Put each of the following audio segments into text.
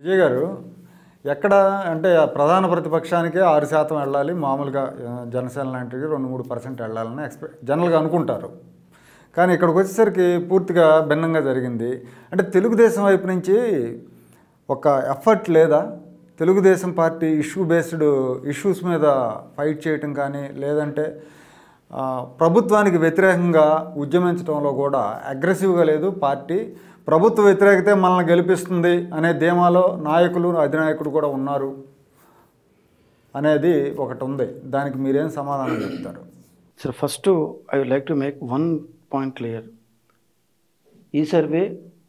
విజయ్ గారు ఎక్కడ అంటే ఆ ప్రధాన ప్రతిపక్షానికే ఆరు శాతం వెళ్ళాలి మామూలుగా ఆ, జనసేన లాంటివి రెండు మూడు పర్సెంట్ వెళ్ళాలని ఎక్స్పెక్ట్ జనరల్గా అనుకుంటారు కానీ ఇక్కడికి వచ్చేసరికి పూర్తిగా భిన్నంగా జరిగింది అంటే తెలుగుదేశం వైపు నుంచి ఒక ఎఫర్ట్ లేదా Telugu Desam party issue based issues మీద ఫైట్ చేయటం కానీ లేదంటే ఆ, ప్రభుత్వానికి వ్యతిరేకంగా ఉద్యమించడంలో కూడా అగ్రెసివ్గా లేదు పార్టీ ప్రభుత్వ వ్యతిరేకతే మనల్ని గెలిపిస్తుంది అనే ధీమాలో నాయకులు అధినాయకుడు కూడా ఉన్నారు అనేది ఒకటి ఉంది దానికి మీరేం సమాధానం చెప్తారు sir first I would like to make one point clear ఈ సర్వే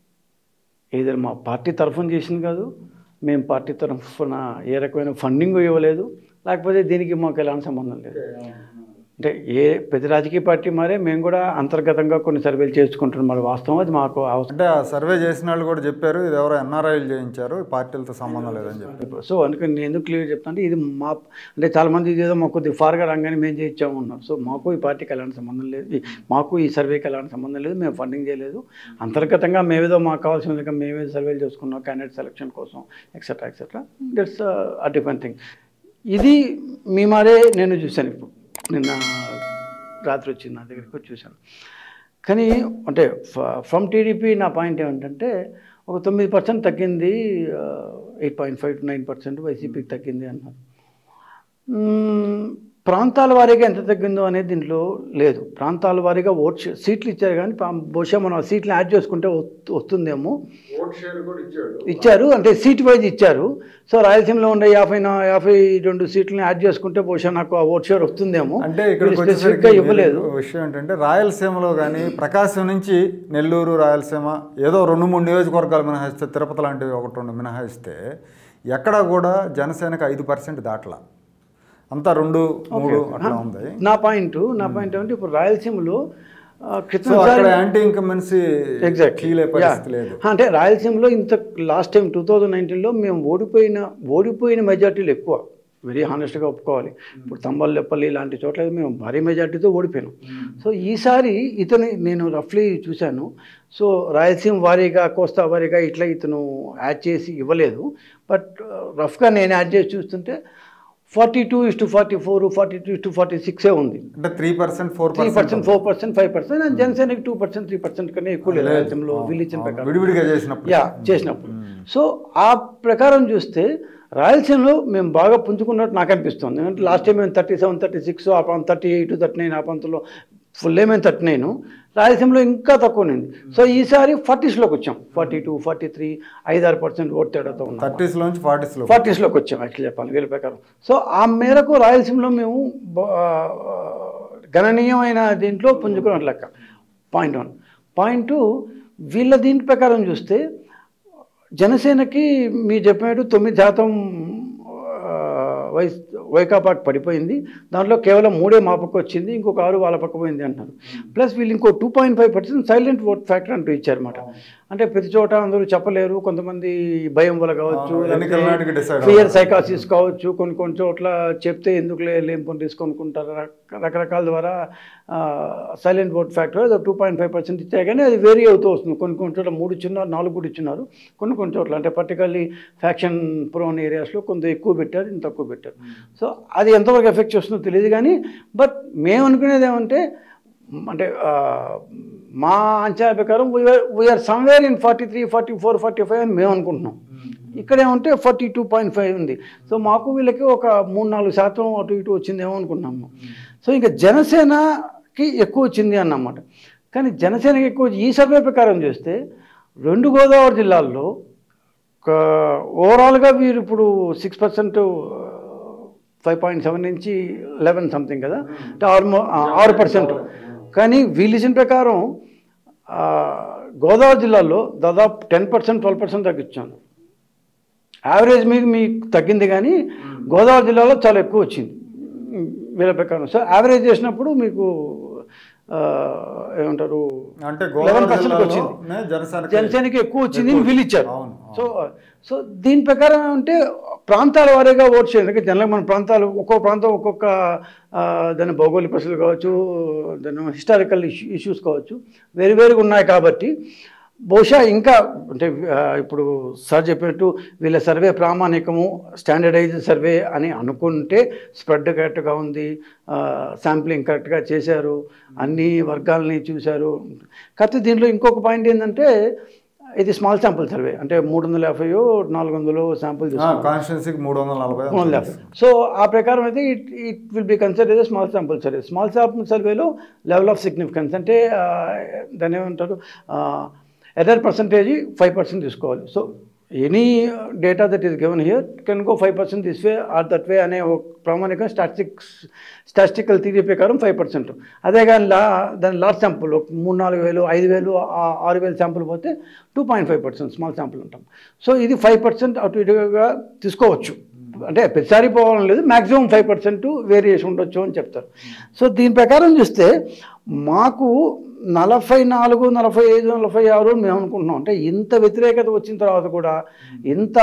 ఏదైనా మా పార్టీ తరఫున చేసింది కాదు మేము పార్టీ తరఫున ఏ రకమైన ఫండింగ్ ఇవ్వలేదు లేకపోతే దీనికి మాకు ఎలాంటి సంబంధం లేదు అంటే ఏ ప్రతి రాజకీయ పార్టీ మారే మేము కూడా అంతర్గతంగా కొన్ని సర్వేలు చేసుకుంటున్నాం మరి వాస్తవం అది మాకు అవసరం అంటే ఆ సర్వే చేసిన వాళ్ళు కూడా చెప్పారు ఇది ఎవరో ఎన్ఆర్ఐలు చేయించారు ఈ పార్టీలతో సంబంధం లేదని చెప్పి సో అందుకని నేను ఎందుకు క్లియర్ చెప్తాను అంటే ఇది మా అంటే చాలామంది ఇది ఏదో మాకు కొద్దిగా ఫార్గా రాగానే మేము చేయించాము ఉన్నారు సో మాకు ఈ పార్టీకి ఎలాంటి సంబంధం లేదు ఈ- మాకు ఈ సర్వేకి ఎలాంటి సంబంధం లేదు మేము ఫండింగ్ చేయలేదు అంతర్గతంగా మేమేదో మాకు కావాల్సిన విధంగా మేమేదో సర్వేలు చేసుకున్నాం క్యాండిడేట్ సెలక్షన్ కోసం etcetera etcetera that's a different thing ఇది మీ మారే నేను చూశాను ఇప్పుడు నిన్న రాత్రి వచ్చింది నా దగ్గరికి వచ్చి చూశాను కానీ అంటే ఫ్రమ్ టీడీపీ నా పాయింట్ ఏమిటంటే ఒక తొమ్మిది పర్సెంట్ తగ్గింది eight point five to nine percent వైసీపీకి తగ్గింది అన్నారు మ్మ్, ప్రాంతాల వారీగా ఎంత తగ్గిందో అనేది దీంట్లో లేదు ప్రాంతాల వారీగా ఓట్ షే- సీట్లు ఇచ్చారు కానీ పా- బహుశా మనం ఆ సీట్లు యాడ్ చేసుకుంటే వస్తు- వస్తుందేమో ఓట్ షేర్ కూడా ఇచ్చాడు ఇచ్చారు అంటే సీట్ వైజ్ ఇచ్చారు సో రాయలసీమలో ఉండే యాభై నా- యాభై రెండు సీట్లని యాడ్ చేసుకుంటే బహుశా నాకు ఆ ఓట్ షేర్ వస్తుందేమో అంటే ఇక్కడికి వీళ్ళు వచ్చేసరికి స్పెసిఫిక్గా ఇవ్వలేదు మీరు విషయం ఏంటంటే రాయలసీమలో కానీ ప్రకాశం నుంచి నెల్లూరు రాయలసీమ ఏదో రెండు మూడు నియోజకవర్గాలు మినహాయిస్తే తిరుపతి లాంటివి ఒకటి రెండు మినహాయిస్తే ఎక్కడా కూడా జనసేనకు ఐదు పర్సెంట్ దాటలా అంతా రెండు మూడు అట్లా ఉంది నా పాయింట్ నా పాయింట్ ఏమంటే ఇప్పుడు రాయలసీమలో ఆ, సో క్రితం అక్కడ యాంటీ ఇన్కమెన్సీ ఎగ్జాక్ట్ కీలే పరిస్థితి లేదు అంటే రాయలసీమలో ఇంత లాస్ట్ టైం టూ థౌజండ్ నైన్టీన్లో మేము ఓడిపోయిన ఓడిపోయిన మెజార్టీలు ఎక్కువ వెరీ హానెస్ట్గా ఒప్పుకోవాలి ఇప్పుడు తంబల్లెప్పల్లి ఇలాంటి చోట్ల మేము భారీ మెజార్టీతో ఓడిపోయినాం సో ఈసారి ఇతను నేను రఫ్లీ చూశాను సో రాయలసీమ వారీగా కోస్తా వారీగా ఇట్లా ఇతను యాడ్ చేసి ఇవ్వలేదు బట్ రఫ్గా నేను యాడ్ చేసి చూస్తుంటే forty two is to forty four forty two is to forty సిక్సే ఉంది అంటే three percent four three percent four percent five percent and జనసేనకి టూ పర్సెంట్ త్రీ పర్సెంట్ కన్నా ఎక్కువ లేదు రాయలసీమలో వీళ్ళు ఇచ్చిన ప్రకారం విడివిడిగా చేసినప్పుడు యా చేసినప్పుడు సో ఆ ప్రకారం చూస్తే రాయలసీమలో మేము బాగా పుంజుకున్నట్టు నాకు అనిపిస్తుంది ఎందుకంటే లాస్ట్ టైం మేము థర్టీ సెవెన్ థర్టీ సిక్స్ ఆ ప్రాంతం థర్టీ ఎయిట్ థర్టీ నైన్ ఆ ప్రాంతంలో ఫుల్ మేము థర్టీ నైన్ రాయలసీమలో ఇంకా తక్కువ ఉంది సో ఈసారి ఫార్టీస్లోకి వచ్చాం ఫార్టీ టూ ఫార్టీ త్రీ ఐదారు పర్సెంట్ ఓట్ తేడాతో ఉన్నాం థర్టీస్ లోంచి ఫార్టీస్ లో ఫార్టీస్లోకి వచ్చాం యాక్చువల్లీ చెప్పాలి వీళ్ళ ప్రకారం సో ఆ మేరకు రాయలసీమలో మేము బ- ఆ, గణనీయమైన దీంట్లో పుంజుకున్న లెక్క పాయింట్ వన్ పాయింట్ టూ వీళ్ళ దీని ప్రకారం చూస్తే జనసేనకి మీరు చెప్పినట్టు తొమ్మిది శాతం ఆ, వై వైకాపాకి పడిపోయింది దాంట్లో కేవలం మూడే మా పక్క వచ్చింది ఇంకొక ఆరు వాళ్ళ పక్క పోయింది అంటున్నారు ప్లస్ వీళ్ళు ఇంకో two point five percent silent vote factor అంటూ ఇచ్చారన్నమాట అంటే ప్రతి చోట అందరూ చెప్పలేరు కొంతమంది భయం వల్ల కావచ్చు అవును, ఎన్నికల నాటికి decide ఫియర్ సైకాసిస్ కావచ్చు కొన్ని కొన్ని చోట్ల చెప్తే ఎందుకు లేం పని తీసుకొనుకుంటారు రక- రకరకాల ద్వారా silent vote factor two point five percent ఇచ్చారు కానీ అది వేరీ అవుతూ వస్తుంది కొన్ని కొన్ని చోట్ల మూడు ఇచ్చున్నారు నాలుగు కూడా ఇచ్చున్నారు కొన్ని కొన్ని చోట్ల అంటే పర్టికులర్లీ ఫ్యాక్షన్ ప్రోన్ ఏరియాస్లో కొంత ఎక్కువ పెట్టారు ఇంత తక్కువ పెట్టారు సో అది ఎంతవరకు ఎఫెక్ట్ చేస్తుందో తెలియదు కానీ బట్ మేము అనుకునేది ఏమంటే అంటే ఆ, మా అంచనా ప్రకారం we're somewhere in forty three forty four forty five అని మేము అనుకుంటున్నాం ఇక్కడ ఏమంటే ఫార్టీ టూ పాయింట్ ఫైవ్ ఉంది సో మాకు వీళ్ళకి ఒక మూడు నాలుగు శాతం అటు ఇటు వచ్చిందేమో అనుకున్నాము సో ఇంకా జనసేనకి ఎక్కువ వచ్చింది అన్నమాట కానీ జనసేనకి ఎక్కువ ఈ సర్వే ప్రకారం చేస్తే రెండు గోదావరి జిల్లాల్లో ఓవరాల్గా వీరు ఇప్పుడు six percent five point seven నుంచి లెవెన్ సంథింగ్ కదా అంటే ఆల్మో ఆరు పర్సెంట్ కానీ వీళ్ళు ఇచ్చిన ప్రకారం ఆ, గోదావరి జిల్లాలో దాదాపు టెన్ పర్సెంట్ ట్వెల్వ్ పర్సెంట్ తగ్గించాను యావరేజ్ మీకు మీకు తగ్గింది కానీ గోదావరి జిల్లాలో చాలా ఎక్కువ వచ్చింది వీళ్ళ ప్రకారం సో యావరేజ్ చేసినప్పుడు మీకు ఆ, ఏమంటారు అంటే 11% గోదావరి వచ్చింది. జిల్లాలోనే జనసేన జనసేనకి ఎక్కువ వచ్చింది అని వీళ్ళు ఇచ్చారు అవును, సో సో దీని ప్రకారం ఏమంటే ప్రాంతాల వారీగా ఓట్ చేయాలి ఎందుకంటే జనరల్గా మన ప్రాంతాలు ఒక్కో ప్రాంతం ఒక్కొక్క ఆ, దాని భౌగోళిక పరిస్థితులు కావచ్చు దాని హిస్టారికల్ ఇష్యూస్ కావచ్చు వేరు వేరుగా ఉన్నాయి కాబట్టి బహుశా ఇంకా అంటే ఆ, ఇప్పుడు సార్ చెప్పినట్టు వీళ్ళ సర్వే ప్రామాణికము స్టాండర్డైజ్ సర్వే అని అనుకుంటే స్ప్రెడ్ కరెక్ట్గా ఉంది శాంప్లింగ్ కరెక్ట్గా చేశారు అన్ని వర్గాలని చూశారు కాకపోతే దీంట్లో ఇంకొక పాయింట్ ఏంటంటే ఇది స్మాల్ శాంపుల్ సర్వే అంటే మూడు వందల యాభైయో నాలుగు వందలు శాంపుల్ తీసుకున్నారు కాన్స్టిట్యున్సీకి మూడు వందల నలభై వన్ ల్యాక్ సో ఆ ప్రకారం అయితే it it will be consider small sample survey small sample సర్వేలో లెవెల్ ఆఫ్ సిగ్నిఫికెన్స్ అంటే ఆ, దాన్ని ఏమంటారు ఎదర్ పర్సంటేజ్ ఫైవ్ పర్సెంట్ తీసుకోవాలి so any data that is given here can go five percent this way or that way అనే ఒక ప్రామాణిక statistics statistical theory ప్రకారం ఫైవ్ పర్సెంట్ అదే కానీ లా దాని లార్జ్ శాంపుల్ మూడు నాలుగు వేలు ఐదు వేలు ఆ- ఆరు వేలు శాంపుల్ పోతే two point five percent small sample ఉంటాం సో ఇది ఫైవ్ పర్సెంట్ అటు ఇటుగా తీసుకోవచ్చు అంటే ప్రతిసారి పోవడం లేదు మ్యాక్సిమం ఫైవ్ పర్సెంట్ వేరియేషన్ ఉండొచ్చు అని చెప్తారు సో దీని ప్రకారం చూస్తే మాకు నలభై నాలుగు నలభై ఐదు నలభై ఆరు అని మేము అనుకుంటున్నాం అంటే ఇంత వ్యతిరేకత వచ్చిన తర్వాత కూడా ఇంత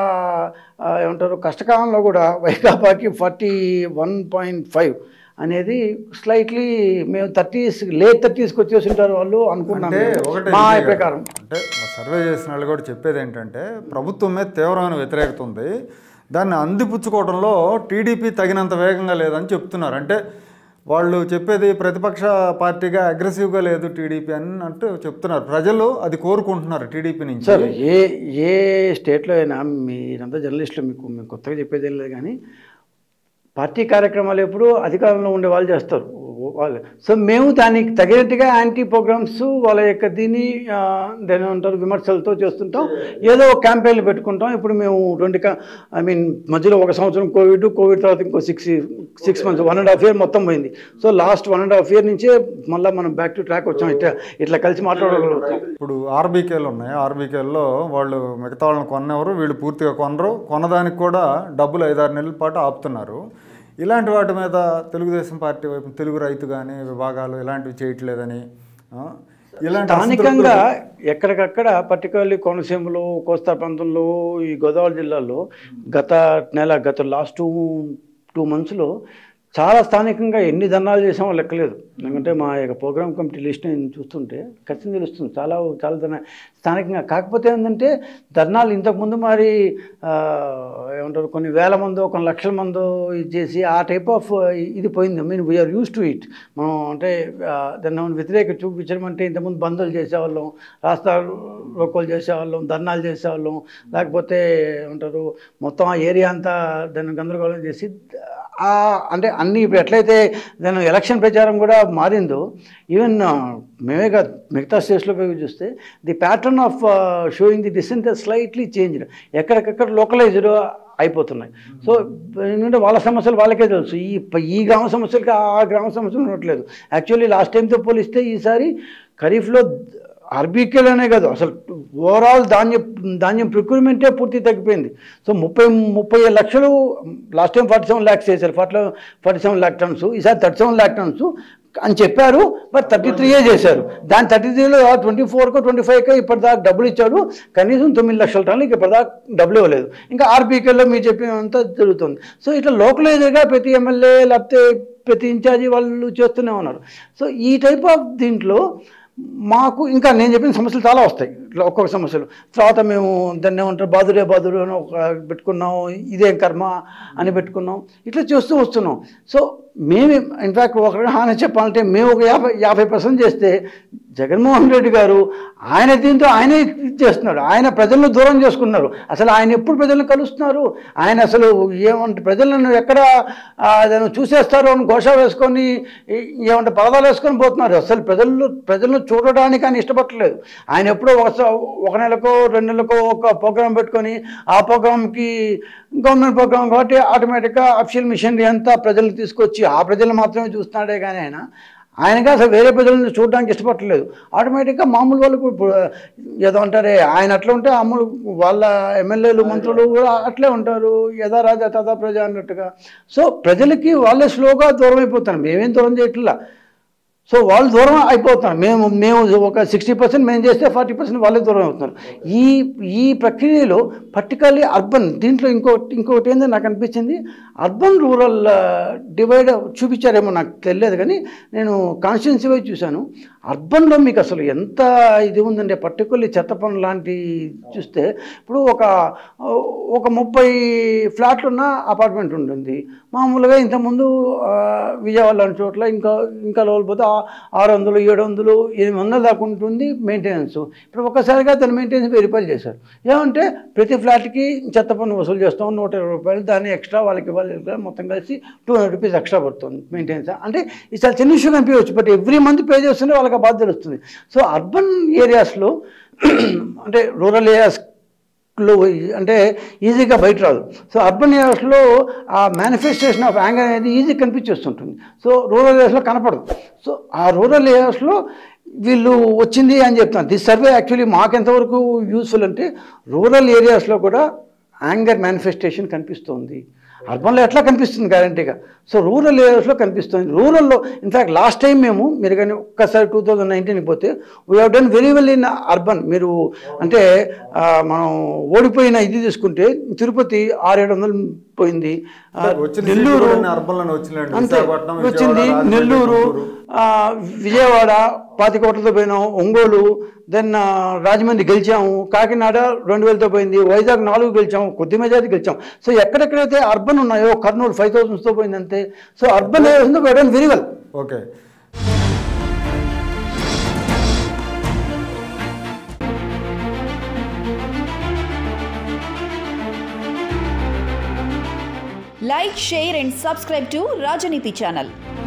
ఆ, ఏమంటారు కష్టకాలంలో కూడా వైకాపాకి ఫార్టీ వన్ పాయింట్ ఫైవ్ అనేది స్లైట్లీ మేము థర్టీస్ లేట్ థర్టీస్కి వచ్చేసి ఉంటారు వాళ్ళు అనుకున్నాం అంటే మేము. ఒకటే మా విజయ్ గారు. ప్రకారం అంటే సర్వే చేసిన వాళ్ళు కూడా చెప్పేది ఏంటంటే ప్రభుత్వం మీద తీవ్రమైన వ్యతిరేకత ఉంది దాన్ని అందిపుచ్చుకోవడంలో టీడీపీ తగినంత వేగంగా లేదని చెప్తున్నారు అంటే వాళ్ళు చెప్పేది ప్రతిపక్ష పార్టీగా అగ్రెసివ్గా లేదు టీడీపీ అని అంటూ చెప్తున్నారు ప్రజలు అది కోరుకుంటున్నారు టీడీపీ నుంచి సార్ ఏ ఏ స్టేట్లో అయినా మీరంతా జర్నలిస్టులు మీకు మీకు కొత్తగా చెప్పేది ఏం లేదు కానీ పార్టీ కార్యక్రమాలు ఎప్పుడు అధికారంలో ఉండే వాళ్ళు చేస్తారు వాళ్ళు సో మేము దానికి తగినట్టుగా యాంటీ ప్రోగ్రామ్స్ వాళ్ళ యొక్క దీన్ని ఆ, దాని ఏమంటారు విమర్శలతో చేస్తుంటాం ఏదో ఒక క్యాంపెయిన్లు పెట్టుకుంటాం ఇప్పుడు మేము రెండు ఐ మీన్ మధ్యలో ఒక సంవత్సరం కోవిడ్ కోవిడ్ తర్వాత ఇంకో six six months one and half year మొత్తం పోయింది so last one and half year నుంచే మళ్ళీ మనం బ్యాక్ టు ట్రాక్ వచ్చాం ఇట్లా ఇట్లా కలిసి మాట్లాడగలుగుతాం ఇప్పుడు ఆర్బీకేలు ఉన్నాయి ఆర్బీకేల్లో వాళ్ళు మిగతా వాళ్ళని కొన్నెవరు వీళ్ళు పూర్తిగా కొనరు కొనదానికి కూడా డబ్బులు ఐదారు నెలల పాటు ఆపుతున్నారు ఇలాంటి వాటి మీద తెలుగుదేశం పార్టీ వైపు తెలుగు రైతు కానీ విభాగాలు ఇలాంటివి చేయట్లేదని ఆ, ఇలాంటి స్థానికంగా ఎక్కడికక్కడ పర్టికులర్లీ కోనసీమలో కోస్తా ప్రాంతంలో ఈ గోదావరి జిల్లాలో గత నెల గత లాస్ట్ టూ టూ మంత్స్లో చాలా స్థానికంగా ఎన్ని ధర్నాలు చేసామో లెక్కలేదు ఎందుకంటే మా యొక్క ప్రోగ్రామ్ కమిటీ లిస్ట్ నేను చూస్తుంటే ఖచ్చితంగా తెలుస్తుంది చాలా చాలా ధర్నా స్థానికంగా కాకపోతే ఏంటంటే ధర్నాలు ఇంతకుముందు మరి ఆ, ఏమంటారు కొన్ని వేల మందో కొన్ని లక్షల మందో ఇది చేసి ఆ టైప్ ఆఫ్ ఇది పోయింది I mean we're used to it మనం అంటే ఆ, దాన్ని ఏమైనా వ్యతిరేక చూపించడం అంటే ఇంతకుముందు బంధువులు చేసేవాళ్ళం రాస్తా రోకోలు చేసేవాళ్ళం ధర్నాలు చేసేవాళ్ళం లేకపోతే ఏమంటారు మొత్తం ఆ ఏరియా అంతా దాన్ని గందరగోళం చేసి ఆ అంటే అన్ని ఇప్పుడు ఎట్లయితే దాని ఎలక్షన్ ప్రచారం కూడా మారిందో ఈవెన్ మేమే కాదు మిగతా స్టేట్స్లో పోయి చూస్తే the pattern of showing the decent slightly changed ఎక్కడికక్కడ లోకలైజ్డ్ అయిపోతున్నాయి సో ఎందుకంటే వాళ్ళ సమస్యలు వాళ్ళకే తెలుసు ఈ ఈ గ్రామ సమస్యలకి ఆ గ్రామ సమస్యలు ఉండట్లేదు యాక్చువల్లీ లాస్ట్ టైంతో పోలిస్తే ఈసారి ఖరీఫ్లో ఆర్బీకేలోనే కాదు అసలు ఓవరాల్ ధాన్యం ధాన్యం ప్రొక్యూర్మెంటే పూర్తి తగ్గిపోయింది సో ముప్పై ముప్పై ఏడు లక్షలు last time forty seven lakhs చేశారు forty forty seven lakh tonnes ఈసారి థర్టీ సెవెన్ ల్యాక్ టన్స్ అని చెప్పారు బట్ థర్టీ త్రీయే చేశారు దాని థర్టీ త్రీలో ట్వంటీ ఫోర్కో ట్వంటీ ఫైవ్కో ఇప్పటిదాకా డబ్బులు ఇచ్చారు కనీసం తొమ్మిది లక్షల టన్నులకి ఇప్పటిదాకా డబ్బులు ఇవ్వలేదు ఇంకా ఆర్బీకేలో మీరు చెప్పినంత జరుగుతుంది సో ఇట్లా లోకలైజ్గా ప్రతి ఎమ్మెల్యే లేకపోతే ప్రతి ఇన్ఛార్జి వాళ్ళు చేస్తూనే ఉన్నారు సో ఈ టైప్ ఆఫ్ దీంట్లో మాకు ఇంకా నేను చెప్పిన సమస్యలు చాలా వస్తాయి ఇట్లా ఒక్కొక్క సమస్యలు తర్వాత మేము దాన్ని ఏమంటారు బాదురే బాదురు అని ఒక పెట్టుకున్నాం ఇదేం కర్మ అని పెట్టుకున్నాం ఇట్లా చేస్తూ వస్తున్నాం సో మేము ఇన్ఫ్యాక్ట్ ఒక హాని చెప్పాలంటే మేము ఒక యాభై యాభై పర్సెంట్ చేస్తే జగన్మోహన్ రెడ్డి గారు ఆయన దీంతో ఆయనే ఇది చేస్తున్నాడు ఆయన ప్రజలను దూరం చేసుకున్నారు అసలు ఆయన ఎప్పుడు ప్రజలను కలుస్తున్నారు ఆయన అసలు ఏమంటే ప్రజలను ఎక్కడ ఆ, ఏదైనా చూసేస్తారు అని ఘోష వేసుకొని ఈ- ఏమంటే పరదాలు వేసుకొని పోతున్నారు అసలు ప్రజలు ప్రజలను చూడడానికి ఆయన ఇష్టపడలేదు ఆయన ఎప్పుడో ఒక స- ఒక నెలకో రెండు నెలలకో ఒక ప్రోగ్రాం పెట్టుకొని ఆ ప్రోగ్రామ్కి గవర్నమెంట్ ప్రోగ్రామ్ కాబట్టి ఆటోమేటిక్గా అఫిషియల్ మిషనరీ అంతా ప్రజలను తీసుకొచ్చి ఆ ప్రజలు మాత్రమే చూస్తున్నాడే కానీ ఆయన ఆయనగా అసలు వేరే ప్రజలను చూడడానికి ఇష్టపడలేదు ఆటోమేటిక్గా మామూలు వాళ్ళకు ఇప్పుడు ఏదో అంటారే ఆయన అట్లా ఉంటే మామూలు వాళ్ళ ఎమ్మెల్యేలు మంత్రులు కూడా అట్లే ఉంటారు యథా రాజా తథా ప్రజ అన్నట్టుగా సో ప్రజలకి వాళ్ళే స్లోగా దూరం అయిపోతారు మేమేం దూరం చేయట్లా సో వాళ్ళు దూరం అయిపోతున్నారు మేము మేము ఒక సిక్స్టీ పర్సెంట్ మేము చేస్తే ఫార్టీ పర్సెంట్ వాళ్ళే దూరం అవుతున్నారు ఈ ఈ ప్రక్రియలో పర్టికులర్లీ అర్బన్ దీంట్లో ఇంకో ఇంకొకటి ఏంటంటే నాకు అనిపించింది అర్బన్ రూరల్ డివైడ్ చూపించారేమో నాకు తెలియదు కానీ నేను కాన్స్టిట్యున్సీ వైజ్ చూశాను అర్బన్లో మీకు అసలు ఎంత ఇది ఉందంటే పర్టికులర్లీ చెత్త పనులు లాంటి చూస్తే ఇప్పుడు ఒక ఒక ముప్పై ఫ్లాట్లు ఉన్న అపార్ట్మెంట్ ఉంటుంది మామూలుగా ఇంతకుముందు ఆ, విజయవాడ లాంటి చోట్ల ఇంకా ఇంకా లోపల పోతే ఆ- ఆరు వందలు ఏడు వందలు ఎనిమిది వందలు దాకా ఉంటుంది మెయింటెనెన్స్ ఇప్పుడు ఒక్కసారిగా తన మెయింటెనెన్స్ వెయ్యి రూపాయలు చేశారు ఏమంటే ప్రతి ఫ్లాట్కి చెత్త పన్ను వసూలు చేస్తాం నూట ఇరవై రూపాయలు దాన్ని ఎక్స్ట్రా వాళ్ళకి ఇవ్వాలి ఇలా మొత్తం కలిసి టూ హండ్రెడ్ రూపీస్ ఎక్స్ట్రా పడుతుంది మెయింటెనెన్స్ అంటే ఇది చాలా చిన్న ఇష్యూ కనిపించవచ్చు బట్ ఎవ్రీ మంత్ పే చేస్తుంటే వాళ్ళకి ఆ బాధ తెలుస్తుంది సో అర్బన్ ఏరియాస్లో అంటే రూరల్ ఏరియాస్ లో అంటే ఈజీగా బయట రాదు సో అర్బన్ ఏరియాస్లో ఆ మేనిఫెస్టేషన్ ఆఫ్ యాంగర్ అనేది ఈజీ కనిపించేస్తుంటుంది సో రూరల్ ఏరియాస్లో కనపడదు సో ఆ రూరల్ ఏరియాస్లో వీళ్ళు వచ్చింది అని చెప్తాను దిస్ సర్వే యాక్చువల్లీ మాకు ఎంతవరకు యూస్ఫుల్ అంటే రూరల్ ఏరియాస్లో కూడా యాంగర్ మేనిఫెస్టేషన్ కనిపిస్తుంది అర్బన్లో ఎట్లా కనిపిస్తుంది గ్యారంటీగా సో రూరల్ ఏరియాస్లో కనిపిస్తుంది రూరల్లో ఇన్ఫ్యాక్ట్ లాస్ట్ టైం మేము మీరు కానీ ఒక్కసారి టూ థౌజండ్ నైన్టీన్కి పోతే we have done very well in urban మీరు అంటే ఆ, మనం ఓడిపోయిన ఇది తీసుకుంటే తిరుపతి ఆరేడు వందలు పోయింది ఆ, వచ్చిన నెల్లూరు అర్బన్లో వచ్చినాయండి అంతే విశాఖపట్నం వచ్చింది విజయవాడ, రాజమండ్రి, నెల్లూరు గుంటూరు. ఆ, విజయవాడ పాతి కోట్లతో పోయినాం ఒంగోలు దెన్ ఆ, రాజమండ్రి గెలిచాము కాకినాడ రెండు వేలతో పోయింది వైజాగ్ నాలుగు గెలిచాము కొద్ది మెజార్టీ గెలిచాం సో ఎక్కడెక్కడైతే అర్బన్ ఉన్నాయో కర్నూలు ఫైవ్ థౌసండ్స్తో పోయింది అంతే so urban areas very well okay Like, share and subscribe to Rajaniti channel.